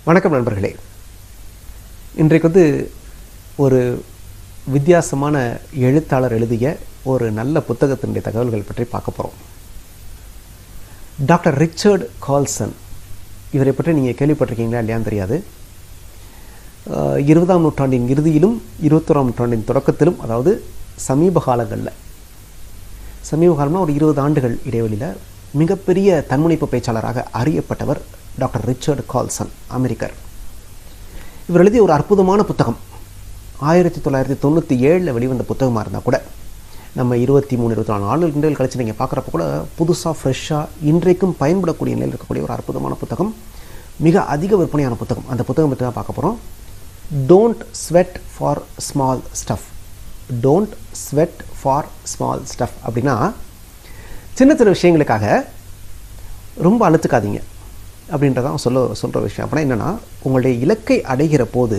வணக்கம் நண்பர்களே இன்றைக்கு வந்து ஒரு வித்தியாசமான எழுத்தாளர் எழுதிய ஒரு நல்ல புத்தகத்தினுடைய தகவல்கள் பற்றி பார்க்க போகிறோம் டாக்டர் ரிச்சர்ட் கால்சன் இவரை பற்றி நீங்கள் கேள்விப்பட்டிருக்கீங்களா இல்லையான்னு தெரியாது அஹ், இருபதாம் நூற்றாண்டின் இறுதியிலும் இருபத்தோராம் நூற்றாண்டின் தொடக்கத்திலும் அதாவது சமீப காலங்களில் சமீப காலமாக ஒரு இருபது ஆண்டுகள் இடைவெளியில் மிகப்பெரிய தன்முனைப்பு பேச்சாளராக அறியப்பட்டவர் டாக்டர் ரிச்சர்ட் கால்சன் அமெரிக்கர் இவர் எழுதிய ஒரு அற்புதமான புத்தகம் ஆயிரத்தி தொள்ளாயிரத்தி தொண்ணூற்றி ஏழில் வெளிவந்த புத்தகமாக இருந்தால் கூட நம்ம இருபத்தி மூணு இருபத்தி நாலு ஆண்டுகள் கழிச்சு நீங்கள் பார்க்குறப்ப கூட புதுசாக ஃப்ரெஷ்ஷாக இன்றைக்கும் பயன்படக்கூடிய நிலையில் இருக்கக்கூடிய ஒரு அற்புதமான புத்தகம் மிக அதிக விற்பனையான புத்தகம் அந்த புத்தகம் பற்றி தான் பார்க்க போகிறோம் don't sweat for small stuff don't sweat for small stuff அப்படின்னா சின்ன சின்ன விஷயங்களுக்காக ரொம்ப அழுத்துக்காதீங்க அப்படின்றதான் சொல்ல சொல்கிற விஷயம் அப்படின்னா என்னென்னா உங்களுடைய இலக்கை அடைகிற போது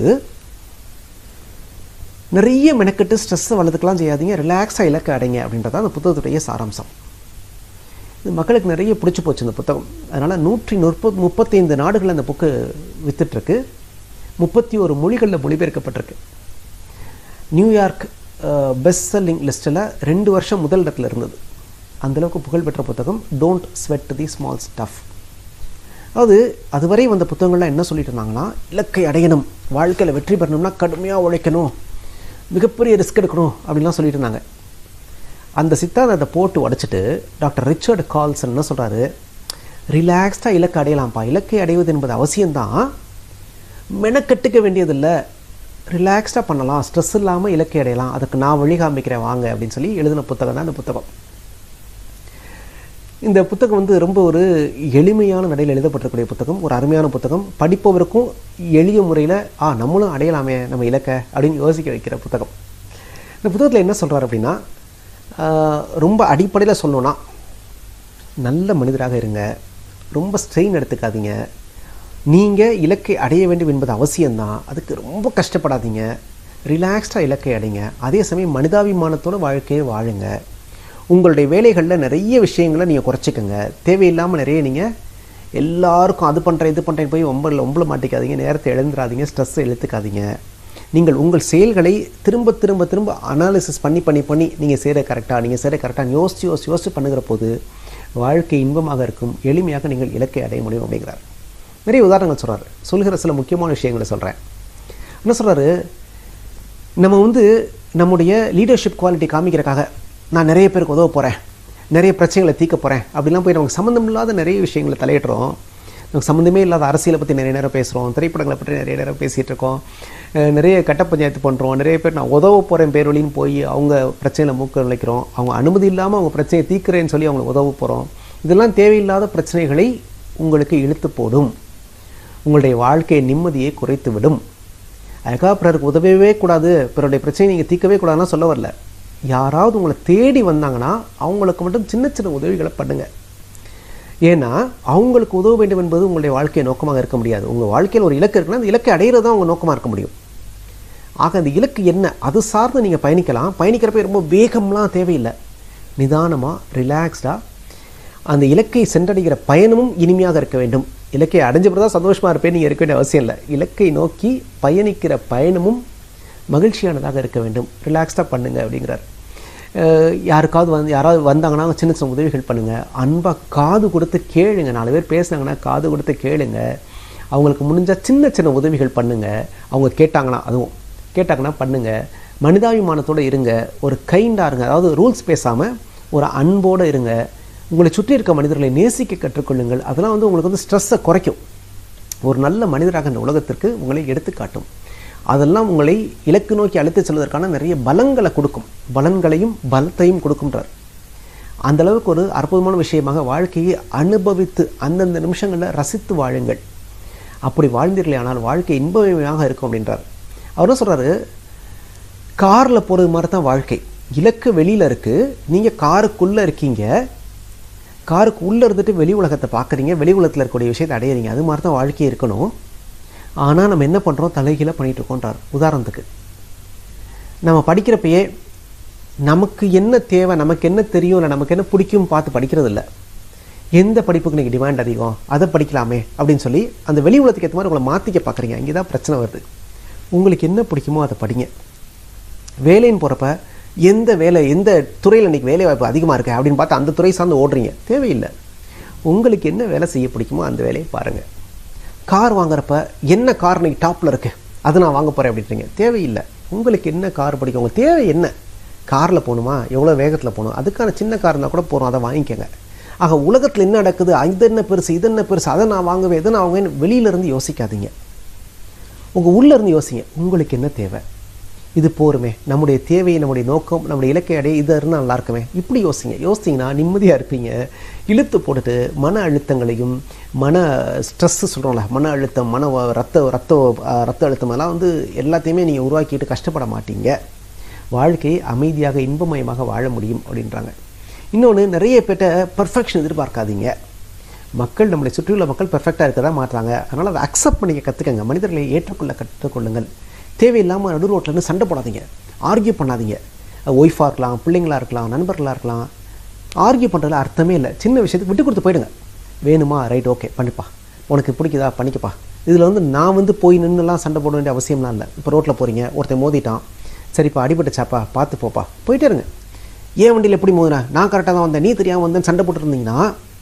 நிறைய மெனக்கெட்டு ஸ்ட்ரெஸ்ஸை வளர்த்துக்கலாம் செய்யாதீங்க ரிலாக்ஸாக இலக்கை அடைங்க அப்படின்றதான் அந்த புத்தகத்துடைய சாராம்சம் இது மக்களுக்கு நிறைய பிடிச்சி போச்சு இந்த புத்தகம் அதனால் நூற்றி முப்பது முப்பத்தைந்து நாடுகள் அந்த புக்கு வித்துட்ருக்கு முப்பத்தி ஒரு மொழிகளில் மொழிபெயர்க்கப்பட்டிருக்கு நியூயார்க் பெஸ்ட் செல்லிங் லிஸ்ட்டில் ரெண்டு வருஷம் முதல் இடத்துல இருந்தது அந்தளவுக்கு புகழ்பெற்ற புத்தகம் don't sweat the small stuff அதாவது அதுவரை வந்த புத்தகங்கள்லாம் என்ன சொல்லிட்டு இருந்தாங்கன்னா இலக்கை அடையணும் வாழ்க்கையில் வெற்றி பெறணும்னா கடுமையாக உழைக்கணும் மிகப்பெரிய ரிஸ்க் எடுக்கணும் அப்படின்லாம் சொல்லிட்டு இருந்தாங்க அந்த சித்தாந்தத்தை போட்டு உடைச்சிட்டு டாக்டர் ரிச்சர்ட் கால்சன் என்ன சொல்கிறாரு ரிலாக்ஸ்டாக இலக்கை அடையலாம்ப்பா இலக்கை அடைவது என்பது அவசியம்தான் மெனக்கட்டுக்க வேண்டியதில்லை ரிலாக்ஸ்டாக பண்ணலாம் ஸ்ட்ரெஸ் இல்லாமல் இலக்கை அடையலாம் அதுக்கு நான் வழி காமிக்கிறேன் வாங்க அப்படின்னு சொல்லி எழுதின புத்தகம் தான் இந்த புத்தகம் இந்த புத்தகம் வந்து ரொம்ப ஒரு எளிமையான நடையில் எழுதப்பட்டிருக்கக்கூடிய புத்தகம் ஒரு அருமையான புத்தகம் படிப்பவருக்கும் எளிய முறையில் ஆ நம்மளும் அடையலாமே நம்ம இலக்க அப்படின்னு யோசிக்க வைக்கிற புத்தகம் இந்த புத்தகத்தில் என்ன சொல்கிறார் அப்படின்னா ஆஹ், ரொம்ப அடிப்படையில் சொல்லணும்னா நல்ல மனிதராக இருங்க ரொம்ப ஸ்ட்ரெயின் எடுத்துக்காதீங்க நீங்கள் இலக்கை அடைய வேண்டும் என்பது அவசியம்தான் அதுக்கு ரொம்ப கஷ்டப்படாதீங்க ரிலாக்ஸ்டாக இலக்கை அடைங்க அதே சமயம் மனிதாபிமானத்தோட வாழ்க்கையை வாழுங்க உங்களுடைய வேலைகளில் நிறைய விஷயங்களை நீங்கள் குறைச்சிக்கங்க தேவையில்லாமல் நிறைய நீங்கள் எல்லாருக்கும் அது பண்ணுறேன் இது பண்ணுறேன் போய் ஒம்பல ஒம்பல மாட்டிக்காதீங்க நேரத்தை எழுந்துடாதீங்க ஸ்ட்ரெஸ்ஸை இழுத்துக்காதீங்க நீங்கள் உங்கள் செயல்களை திரும்ப திரும்ப திரும்ப அனாலிசிஸ் பண்ணி பண்ணி பண்ணி நீங்கள் செய்கிற கரெக்டாக நீங்கள் செய்கிற கரெக்டாக யோசிச்சு யோசிச்சு யோசிச்சு பண்ணுகிற போது வாழ்க்கை இன்பமாக இருக்கும் எளிமையாக நீங்கள் இலக்கை அடைய முடியும் அப்படிங்கிறார் நிறைய உதாரணங்கள் சொல்கிறார் சொல்கிற சில முக்கியமான விஷயங்களை சொல்கிறேன் என்ன சொல்கிறாரு நம்ம வந்து நம்முடைய லீடர்ஷிப் குவாலிட்டி காமிக்கிறக்காக நான் நிறைய பேருக்கு உதவ போகிறேன் நிறைய பிரச்சனைகளை தீர்க்க போகிறேன் அப்படிலாம் போய் நமக்கு சம்மந்தம் இல்லாத நிறைய விஷயங்களை தலையிடுறோம் நமக்கு சம்மந்தமே இல்லாத அரசியலை பற்றி நிறைய நேரம் பேசுகிறோம் திரைப்படங்களை பற்றி நிறைய நேரம் பேசிகிட்டு இருக்கோம் அஹ் நிறைய கட்ட பஞ்சாயத்து பண்ணுறோம் நிறைய பேர் நான் உதவ போகிறேன் பேர் வழின்னு போய் அவங்க பிரச்சனையில் மூக்க நினைக்கிறோம் அவங்க அனுமதி இல்லாமல் அவங்க பிரச்சனையை தீர்க்கிறேன்னு சொல்லி அவங்களை உதவ போகிறோம் இதெல்லாம் தேவையில்லாத பிரச்சனைகளை உங்களுக்கு இழுத்து போடும் உங்களுடைய வாழ்க்கை நிம்மதியை குறைத்து விடும் அதுக்காக பிறருக்கு உதவவே கூடாது பிறருடைய பிரச்சனையை நீங்கள் தீர்க்கவே கூடாதுன்னு சொல்ல வரல யாராவது உங்களை தேடி வந்தாங்கன்னா அவங்களுக்கு மட்டும் சின்ன சின்ன உதவிகளை பண்ணுங்க ஏன்னா அவங்களுக்கு உதவ வேண்டும் என்பது உங்களுடைய வாழ்க்கை நோக்கமாக இருக்க முடியாது உங்கள் வாழ்க்கையில் ஒரு இலக்கு இருக்குன்னா அந்த இலக்கை அடையிறது தான் உங்கள் நோக்கமாக இருக்க முடியும் ஆக அந்த இலக்கு என்ன அது சார்ந்து நீங்கள் பயணிக்கலாம் பயணிக்கிறப்ப ரொம்ப வேகம்லாம் தேவையில்லை நிதானமாக ரிலாக்ஸ்டாக அந்த இலக்கை சென்றடைகிற பயணமும் இனிமையாக இருக்க வேண்டும் இலக்கை அடைஞ்ச பிறகு தான் சந்தோஷமாக இருப்பேன் நீங்கள் இருக்க வேண்டிய அவசியம் இல்லை இலக்கை நோக்கி பயணிக்கிற பயணமும் மகிழ்ச்சியானதாக இருக்க வேண்டும் ரிலாக்ஸ்டாக பண்ணுங்க அப்படிங்கிறார் அஹ் யாருக்காவது வந்து யாராவது வந்தாங்கன்னா சின்ன சின்ன உதவிகள் பண்ணுங்கள் அன்பாக காது கொடுத்து கேளுங்க நாலு பேர் பேசுனாங்கன்னா காது கொடுத்து கேளுங்க அவங்களுக்கு முடிஞ்ச சின்ன சின்ன உதவிகள் பண்ணுங்க அவங்க கேட்டாங்கன்னா அதுவும் கேட்டாங்கன்னா பண்ணுங்க மனிதாபிமானத்தோடு இருங்க ஒரு கைண்டாக இருங்க அதாவது ரூல்ஸ் பேசாமல் ஒரு அன்போடு இருங்க உங்களை சுற்றி இருக்க மனிதர்களை நேசிக்க கற்றுக்கொள்ளுங்கள் அதெல்லாம் வந்து உங்களுக்கு வந்து ஸ்ட்ரெஸ்ஸை குறைக்கும் ஒரு நல்ல மனிதராக இந்த உலகத்திற்கு உங்களை எடுத்துக்காட்டும் அதெல்லாம் உங்களை இலக்கு நோக்கி அழைத்து செல்வதற்கான நிறைய பலங்களை கொடுக்கும் பலன்களையும் பலத்தையும் கொடுக்கும்ன்றார் அந்த அளவுக்கு ஒரு அற்புதமான விஷயமாக வாழ்க்கையை அனுபவித்து அந்தந்த நிமிஷங்களில் ரசித்து வாழுங்கள் அப்படி வாழ்ந்தீர்களே ஆனால் வாழ்க்கை இன்பமயமாக இருக்கும் அப்படின்றார் அவர் என்ன சொல்கிறாரு காரில் போகிறது மாதிரி தான் வாழ்க்கை இலக்கு வெளியில் இருக்குது நீங்கள் காருக்குள்ளே இருக்கீங்க காருக்கு உள்ளே இருந்துட்டு வெளி உலகத்தை பார்க்குறீங்க வெளி உலகத்தில் இருக்கக்கூடிய விஷயத்தை அடையிறீங்க அது மாதிரி தான் வாழ்க்கை இருக்கணும் ஆனால் நம்ம என்ன பண்ணுறோம் தலைகீழாக பண்ணிகிட்டு இருக்கோன்றார் உதாரணத்துக்கு நம்ம படிக்கிறப்பயே நமக்கு என்ன தேவை நமக்கு என்ன தெரியும் இல்லை நமக்கு என்ன பிடிக்கும் பார்த்து படிக்கிறது இல்லை எந்த படிப்புக்கு நீங்கள் டிமாண்ட் அதிகம் அதை படிக்கலாமே அப்படின்னு சொல்லி அந்த வெளி உலகத்துக்கு ஏற்ற மாதிரி உங்களை மாற்றிக்க பார்க்குறீங்க இங்கே தான் பிரச்சனை வருது உங்களுக்கு என்ன பிடிக்குமோ அதை படிங்க வேலைன்னு போகிறப்ப எந்த வேலை எந்த துறையில் இன்றைக்கி வேலை வாய்ப்பு அதிகமாக இருக்குது அப்படின்னு பார்த்து அந்த துறை சார்ந்து ஓடுறீங்க தேவையில்லை உங்களுக்கு என்ன வேலை செய்ய பிடிக்குமோ அந்த வேலையை பாருங்கள் கார் வாங்குறப்ப என்ன கார் இன்னைக்கு டாப்பில் இருக்குது அது நான் வாங்க போகிறேன் அப்படின்றீங்க தேவையில்லை உங்களுக்கு என்ன கார் பிடிக்கும் உங்களுக்கு தேவை என்ன காரில் போகணுமா எவ்வளோ வேகத்தில் போகணும் அதுக்கான சின்ன கார் இருந்தால் கூட போகிறோம் அதை வாங்கிக்கோங்க ஆக உலகத்தில் என்ன நடக்குது அது என்ன பெருசு இது என்ன பெருசு அதை நான் வாங்குவேன் இதை நான் வாங்குவேன் வெளியிலேருந்து யோசிக்காதீங்க உங்கள் உள்ளேருந்து யோசிங்க உங்களுக்கு என்ன தேவை இது போருமே நம்முடைய தேவை நம்முடைய நோக்கம் நம்முடைய இலக்கை அடைய இது இருந்தால் நல்லா இருக்குமே இப்படி யோசிங்க யோசிச்சிங்கன்னா நிம்மதியாக இருப்பீங்க இழுத்து போட்டுட்டு மன அழுத்தங்களையும் மன ஸ்ட்ரெஸ்ஸு சொல்கிறோம்ல மன அழுத்தம் மன வ- ரத்த ரத்த அஹ், ரத்த அழுத்தம் எல்லாம் வந்து எல்லாத்தையுமே நீங்கள் உருவாக்கிட்டு கஷ்டப்பட மாட்டீங்க வாழ்க்கையை அமைதியாக இன்பமயமாக வாழ முடியும் அப்படின்றாங்க இன்னொன்று நிறைய பேர்ட்ட பர்ஃபெக்ஷன் எதிர்பார்க்காதீங்க மக்கள் நம்மளை சுற்றியுள்ள மக்கள் பெர்ஃபெக்டாக இருக்க தான் மாட்டுறாங்க அதனால் அதை அக்செப்ட் பண்ணிக்க கற்றுக்கங்க மனிதர்களை ஏற்றுக்கொள்ள கற்றுக்கொள்ளுங்கள் தேவையில்லாமல் நடு ரோட்ல இருந்து சண்டை போடாதீங்க ஆர்கியூ பண்ணாதீங்க ஒய்ஃபாக இருக்கலாம் பிள்ளைங்களா இருக்கலாம் நண்பர்களாக இருக்கலாம் ஆர்கியூ பண்ணுறதுல அர்த்தமே இல்லை சின்ன விஷயத்துக்கு விட்டு கொடுத்து போயிடுங்க வேணுமா ரைட் ஓகே பண்ணிப்பா உனக்கு பிடிக்குதா பண்ணிக்கப்பா இதில் வந்து நான் வந்து போய் நின்றுலாம் சண்டை போட வேண்டிய அவசியம்லாம் இல்லை இப்போ ரோட்டில் போகிறீங்க ஒருத்தன் மோதிட்டான் சரிப்பா அடிபட்டுச்சாப்பா பார்த்து போப்பா போயிட்டே இருங்க ஏன் வண்டியில் எப்படி மோதினா நான் கரெக்டாக தான் வந்தேன் நீ தெரியாமல் வந்தேன் சண்டை போட்டு இருந்தீங்கன்னா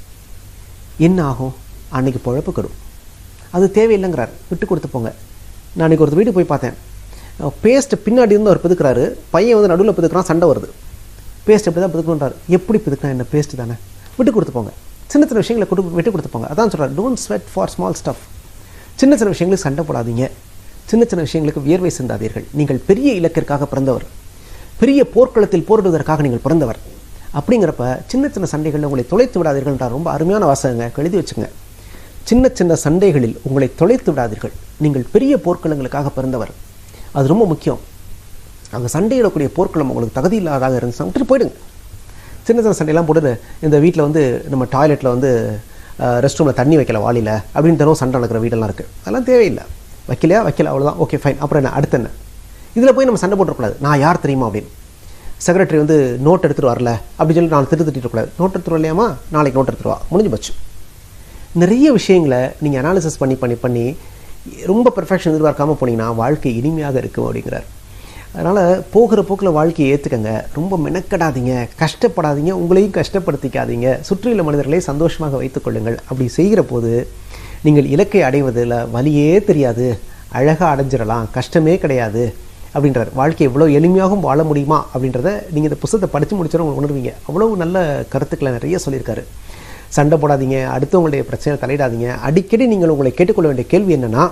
என்ன ஆகும் அன்னைக்கு பொழப்பு கெடும் அது தேவையில்லைங்கிறார் விட்டு கொடுத்து போங்க நான் அன்றைக்கி ஒருத்தர் வீட்டுக்கு போய் பார்த்தேன் பேஸ்ட் பின்னாடி இருந்து அவர் பிதுக்குறாரு பையன் வந்து நடுவில் பிதுக்குறான் சண்டை வருது பேஸ்ட் எப்படி தான் பிதுக்கணுன்றார் எப்படி பிதுக்கினா என்ன பேஸ்ட் தானே விட்டு கொடுத்து போங்க சின்ன சின்ன விஷயங்களை கொடு விட்டு கொடுத்து போங்க அதான் சொல்கிறார் don't sweat for small stuff சின்ன சின்ன விஷயங்களுக்கு சண்டை போடாதீங்க சின்ன சின்ன விஷயங்களுக்கு வியர்வை சிந்தாதீர்கள் நீங்கள் பெரிய இலக்கிற்காக பிறந்தவர் பெரிய போர்க்களத்தில் போரிடுவதற்காக நீங்கள் பிறந்தவர் அப்படிங்கிறப்ப சின்ன சின்ன சண்டைகளில் உங்களை தொலைத்து விடாதீர்கள்ன்றார் ரொம்ப அருமையான வாசகங்க எழுதி வச்சுங்க சின்ன சின்ன சண்டைகளில் உங்களை தொலைத்து விடாதீர்கள் நீங்கள் பெரிய போர்க்களங்களுக்காக பிறந்தவர் அது ரொம்ப முக்கியம் அங்கே சண்டையிடக்கூடிய போர்க்களம் உங்களுக்கு தகுதி இல்லாதாக இருந்துச்சுன்னா விட்டுட்டு போயிடுங்க சின்ன சின்ன சண்டையெல்லாம் போட்டு இந்த வீட்டில் வந்து நம்ம டாய்லெட்டில் வந்து ரெஸ்ட் ரூமில் தண்ணி வைக்கல வாளியில் அப்படின்னு தினம் சண்டை நடக்கிற வீடெல்லாம் இருக்குது அதெல்லாம் தேவையில்லை வைக்கலையா வைக்கல அவ்வளோதான் ஓகே ஃபைன் அப்புறம் என்ன அடுத்து என்ன இதில் போய் நம்ம சண்டை போட்டுறக்கூடாது நான் யார் தெரியுமா அப்படின்னு செக்ரட்டரி வந்து நோட் எடுத்துகிட்டு வரல அப்படின்னு சொல்லி நான் திட்டு திட்டிருக்கூடாது நோட் எடுத்துட்டு வரலையாமா நாளைக்கு நோட் எடுத்துட்டு வா முடிஞ்சு போச்சு நிறைய விஷயங்களை நீங்கள் அனாலிசிஸ் பண்ணி பண்ணி பண்ணி ரொம்ப பெர்ஃபெக்ஷன் எதிர்பார்க்காம போனீங்கன்னா வாழ்க்கை இனிமையாக இருக்கும் அப்படிங்கிறார் அதனால் போகிற போக்கில் வாழ்க்கையை ஏற்றுக்கங்க ரொம்ப மெனக்கடாதீங்க கஷ்டப்படாதீங்க உங்களையும் கஷ்டப்படுத்திக்காதீங்க சுற்றியுள்ள மனிதர்களை சந்தோஷமாக வைத்துக்கொள்ளுங்கள் அப்படி செய்கிற போது நீங்கள் இலக்கை அடைவதில் வலியே தெரியாது அழகாக அடைஞ்சிடலாம் கஷ்டமே கிடையாது அப்படின்றார் வாழ்க்கை எவ்வளோ எளிமையாகவும் வாழ முடியுமா அப்படின்றத நீங்கள் இந்த புத்தகத்தை படித்து முடிச்சோட உங்களுக்கு உணர்வீங்க அவ்வளவு நல்ல கருத்துக்களை நிறைய சொல்லியிருக்காரு சண்டை போடாதீங்க அடுத்தவங்களுடைய பிரச்சனை தலையிடாதீங்க அடிக்கடி நீங்கள் உங்களை கேட்டுக்கொள்ள வேண்டிய கேள்வி என்னன்னா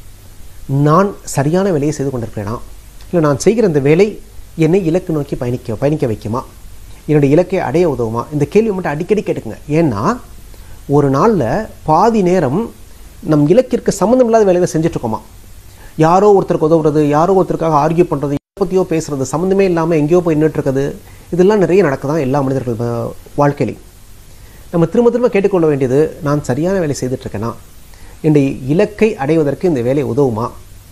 நான் சரியான வேலையை செய்து கொண்டிருக்கிறேனா இல்லை நான் செய்கிற இந்த வேலை என்னை இலக்கு நோக்கி பயணிக்க பயணிக்க வைக்குமா என்னுடைய இலக்கை அடைய உதவுமா இந்த கேள்வி மட்டும் அடிக்கடி கேட்டுக்குங்க ஏன்னா ஒரு நாளில் பாதி நேரம் நம் இலக்கிற்கு சம்மந்தம் இல்லாத வேலையை செஞ்சுட்டு இருக்கோமா யாரோ ஒருத்தருக்கு உதவுறது யாரோ ஒருத்தருக்காக ஆர்கியூ பண்ணுறது எதை பற்றியோ பேசுறது சம்மந்தமே இல்லாமல் எங்கேயோ போய் நின்றுட்டு இருக்குது இதெல்லாம் நிறைய நடக்குதான் எல்லா மனிதர்கள் வ- வாழ்க்கையிலையும் நம்ம திரும்ப திரும்ப கேட்டுக்கொள்ள வேண்டியது நான் சரியான வேலை செய்துட்டு இருக்கேனா என்னுடைய இலக்கை அடைவதற்கு இந்த வேலை உதவுமா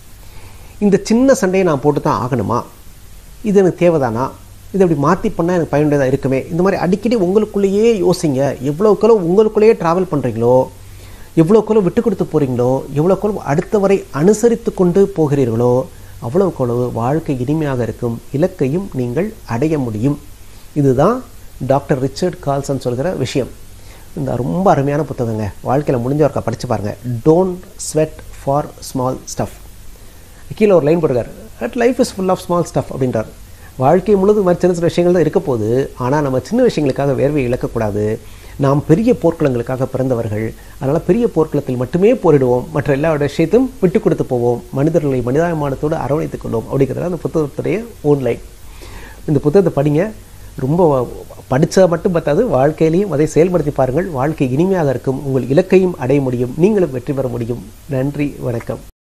இந்த சின்ன சண்டையை நான் போட்டு தான் ஆகணுமா இது எனக்கு தேவைதானா இதை அப்படி மாற்றி பண்ணால் எனக்கு பயனுள்ளதாக இருக்குமே இந்த மாதிரி அடிக்கடி உங்களுக்குள்ளேயே யோசிங்க எவ்வளோக்களோ உங்களுக்குள்ளேயே ட்ராவல் பண்ணுறீங்களோ எவ்வளோக்களோ விட்டு கொடுத்து போகிறீங்களோ எவ்வளோக்களோ அடுத்தவரை அனுசரித்து கொண்டு போகிறீர்களோ அவ்வளோக்களவு வாழ்க்கை இனிமையாக இருக்கும் இலக்கையும் நீங்கள் அடைய முடியும் இதுதான் டாக்டர் ரிச்சர்ட் கால்சன் சொல்கிற விஷயம் இந்த ரொம்ப அருமையான புத்தகங்க வாழ்க்கையில் முடிஞ்சவர்க்கா படித்து பாருங்கள் don't sweat for small stuff கீழே ஒரு லைன் போட்டிருக்காரு at life is full of small stuff அப்படின்றார் வாழ்க்கை முழுதும் மாதிரி சின்ன சின்ன விஷயங்கள் தான் இருக்க போகுது ஆனால் நம்ம சின்ன விஷயங்களுக்காக வேர்வை இழக்கக்கூடாது நாம் பெரிய போர்க்களங்களுக்காக பிறந்தவர்கள் அதனால் பெரிய போர்க்களத்தில் மட்டுமே போரிடுவோம் மற்ற எல்லா விஷயத்தையும் விட்டு கொடுத்து போவோம் மனிதர்களை மனிதாபிமானத்தோடு அரவணைத்துக் கொள்வோம் அப்படிங்கிறது அந்த புத்தகத்துடைய ஓன் லைன் இந்த புத்தகத்தை படிங்க ரொம்ப படித்தா மட்டும் பத்தாது வாழ்க்கையிலையும் அதை செயல்படுத்தி பாருங்கள் வாழ்க்கை இனிமையாக இருக்கும் உங்கள் இலக்கையும் அடைய முடியும் நீங்களும் வெற்றி பெற முடியும் நன்றி வணக்கம்